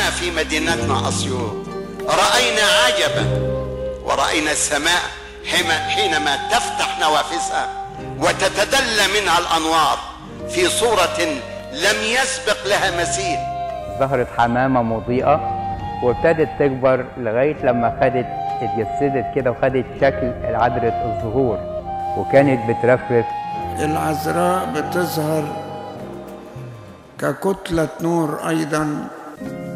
هنا في مدينتنا أسيوط رأينا عجبا ورأينا السماء حينما تفتح نوافذها وتتدلى منها الأنوار في صورة لم يسبق لها مثيل ظهرت حمامة مضيئة وابتدت تكبر لغاية لما خدت اتجسدت كده وخدت شكل العذراء الزهور وكانت بترفرف العذراء بتظهر ككتلة نور أيضا